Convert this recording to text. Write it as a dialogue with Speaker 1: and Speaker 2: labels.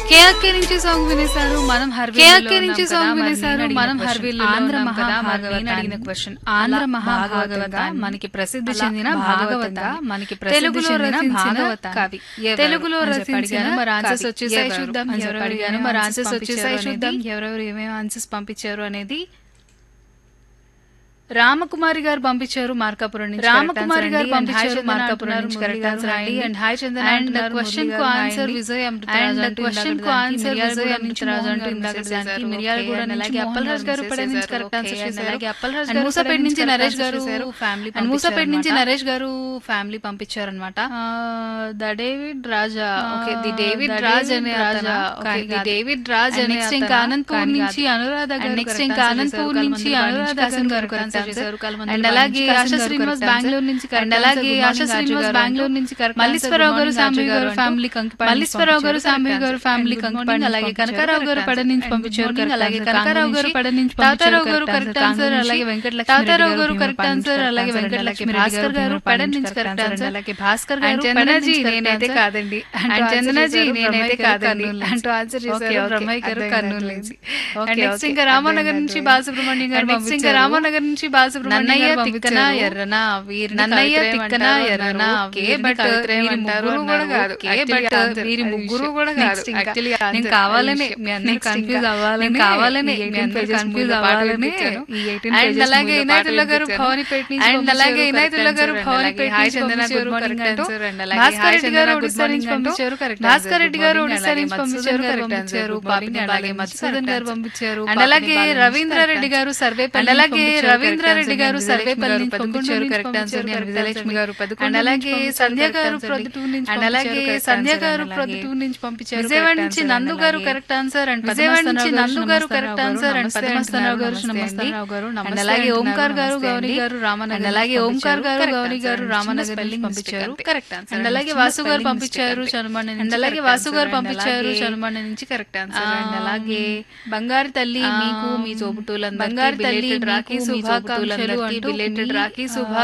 Speaker 1: KRK నుంచి song వినేశారు మనం హర్వీ
Speaker 2: KRK నుంచి సాంగ్ వినేశారు,
Speaker 1: మనం
Speaker 2: మనం
Speaker 1: హర్వీ
Speaker 2: హర్వీలో
Speaker 1: ఆంధ్ర
Speaker 2: ఉన్నాం కదా,
Speaker 1: మహాభాగవత
Speaker 2: మరి నేను
Speaker 1: అడిగిన
Speaker 2: అడిగిన
Speaker 1: క్వశ్చన్
Speaker 2: question.
Speaker 1: ఆంధ్ర
Speaker 2: అలా
Speaker 1: మహాభాగవత
Speaker 2: భాగవతంగా
Speaker 1: మనకి ప్రసిద్ధి
Speaker 2: అలా
Speaker 1: చెందిన
Speaker 2: భాగవతంగా
Speaker 1: భాగవతంగా మనకి ప్రసిద్ధి
Speaker 2: తెలుగులో
Speaker 1: చెందిన
Speaker 2: రచించిన
Speaker 1: భాగవత
Speaker 2: కవి. ఎవరు?
Speaker 1: తెలుగులో
Speaker 2: అని చెప్పి
Speaker 1: రచించిన
Speaker 2: అడిగాను. మరి answers
Speaker 1: కవి.
Speaker 2: వచ్చేసాయి
Speaker 1: ఎవరు?
Speaker 2: చూద్దాం.
Speaker 1: అని చెప్పి
Speaker 2: ఎవరెవరు
Speaker 1: అడిగాను.
Speaker 2: ఏమేమి
Speaker 1: మరి
Speaker 2: answers
Speaker 1: ఆన్సర్స్ వచ్చేసాయి
Speaker 2: పంపించారు
Speaker 1: చూద్దాం
Speaker 2: అనేది.
Speaker 1: ఎవరెవరు ఏమేమి ఆన్సర్స్ పంపించారు అనేది రామకుమారి గారు పంపించారు మార్కాపురం నుంచి
Speaker 2: రామకుమారి గారు
Speaker 1: పంపించారు
Speaker 2: పంపించారు
Speaker 1: మార్కాపురం
Speaker 2: మార్కాపురం
Speaker 1: నుంచి
Speaker 2: నుంచి
Speaker 1: కరెక్ట్ ఆన్సర్ అండి అండ్ హాయ్ చందన
Speaker 2: అండ్
Speaker 1: అంటున్నారు
Speaker 2: క్వశ్చన్
Speaker 1: మురళి
Speaker 2: కు
Speaker 1: గారు
Speaker 2: ఆన్సర్
Speaker 1: అండి.
Speaker 2: విజయ్
Speaker 1: అండ్
Speaker 2: అమృతరాజు
Speaker 1: క్వశ్చన్ కు ఆన్సర్ విజయ్ అమృతరాజు అంటూ ఇందాక చేశారు మిరియాల కూడా అలాగే అప్పలరాజ్ గారు పడే నుంచి కరెక్ట్ ఆన్సర్ చేశారు అలాగే అప్పలరాజ్ గారు మూసపేట నుంచి నరేష్ గారు ఫ్యామిలీ అండ్ మూసపేట నుంచి నరేష్ గారు ఫ్యామిలీ పంపించారనమాట the David Raja okay the David Raj అనే Raja okay the David Raj అనే నెక్స్ట్ ఇంకా అనంతపూర్ నుంచి అనురాధ గారు నెక్స్ట్ ఇంకా అనంతపూర్ నుంచి అనురాధ హాసన్ గారు కరెక్ట్ చేశారు అండ్ అలాగే ఆశా శ్రీనివాస్ బెంగళూరు నుంచి అండ్ అలాగే ఆశా శ్రీనివాస్ బెంగళూరు నుంచి మల్లీశ్వరరావు గారు సాంబయ్య గారు ఫ్యామిలీ కంకి మల్లీశ్వరరావు గారు సాంబయ్య గారు ఫ్యామిలీ కంకి అలాగే కనకారావు గారు పడ నుంచి పంపించారు అలాగే కనకారావు గారు పడ నుంచి తాతారావు గారు కరెక్ట్ ఆన్సర్ అలాగే వెంకటలక్ష్మి తాతారావు గారు కరెక్ట్ ఆన్సర్ అలాగే వెంకటలక్ష్మి భాస్కర్ గారు పడ నుంచి కరెక్ట్ ఆన్సర్ అలాగే భాస్కర్ గారు చందనజీ నేనైతే కాదండి అండ్ చందనజీ నేనైతే కాదండి అంటూ ఆన్సర్ చేశారు రమయ్య గారు కర్నూలు నుంచి నెక్స్ట్ ఇంకా రామనగర్ నుంచి బాలసుబ్రహ్మణ్యం గారు నెక్స్ట్ ఇంకా రామనగర్ నుంచి బాలసుబ్రహ్మణ్యం గారు తిక్కన ఎర్రన వీరి నన్నయ్య తిక్కన ఎర్రన ఓకే బట్ వీరి ముగ్గురు కూడా కాదు బట్ వీరి ముగ్గురు కూడా కాదు యాక్చువల్లీ నేను కావాలనే మీ అందరూ కన్ఫ్యూజ్ అవ్వాలని కావాలనే మీ అందరూ కన్ఫ్యూజ్ అవ్వాలని అండ్ అలాగే ఇనాయతుల్లా గారు భవానీపేట నుంచి అండ్ అలాగే ఇనాయతుల్లా గారు Bhavanipeta hi Chandana good morning అంటూ భాస్కర్ రెడ్డి గారు ఒడిశా నుంచి పంపించారు కరెక్ట్ భాస్కర్ రెడ్డి గారు ఒడిశా నుంచి పంపించారు కరెక్ట్ పంపించారు బాబిని అలాగే మధుసూదన్ గారు పంపించారు అండ్ అలాగే రవీంద్ర రెడ్డి గారు సర్వే అండ్ అలాగే రవీంద్ర రెడ్డి గారు సర్వేపల్లి నుంచి పంపించారు కరెక్ట్ ఆన్సర్ విజయలక్ష్మి గారు అండ్ అలాగే సంధ్య గారు ప్రొద్దుటూ నుంచి అండ్ అలాగే సంధ్య గారు ప్రొద్దుటూ నుంచి పంపించారు విజయవాడ నుంచి నందు గారు కరెక్ట్ ఆన్సర్ అండ్ విజయవాడ నుంచి నందు గారు కరెక్ట్ ఆన్సర్ అండ్ పద్మస్తరావు గారు నమస్తరావు గారు అండ్ అలాగే ఓంకార్ గారు గౌరీ గారు రామన్ అండ్ అలాగే ఓంకార్ గారు గౌరీ గారు రామన్ స్పెల్లింగ్ పంపించారు కరెక్ట్ ఆన్సర్ అండ్ అలాగే వాసు గారు పంపించారు చనుమణ అండ్ అలాగే వాసు గారు పంపించారు చనుమణ నుంచి కరెక్ట్ ఆన్సర్ అండ్ అలాగే బంగారు తల్లి మీకు మీ తోబుటూలందరికీ బంగారు తల్లి రాఖీ శుభాకాంక్షలు అంటూ బిలేటెడ్ రాఖీ శుభా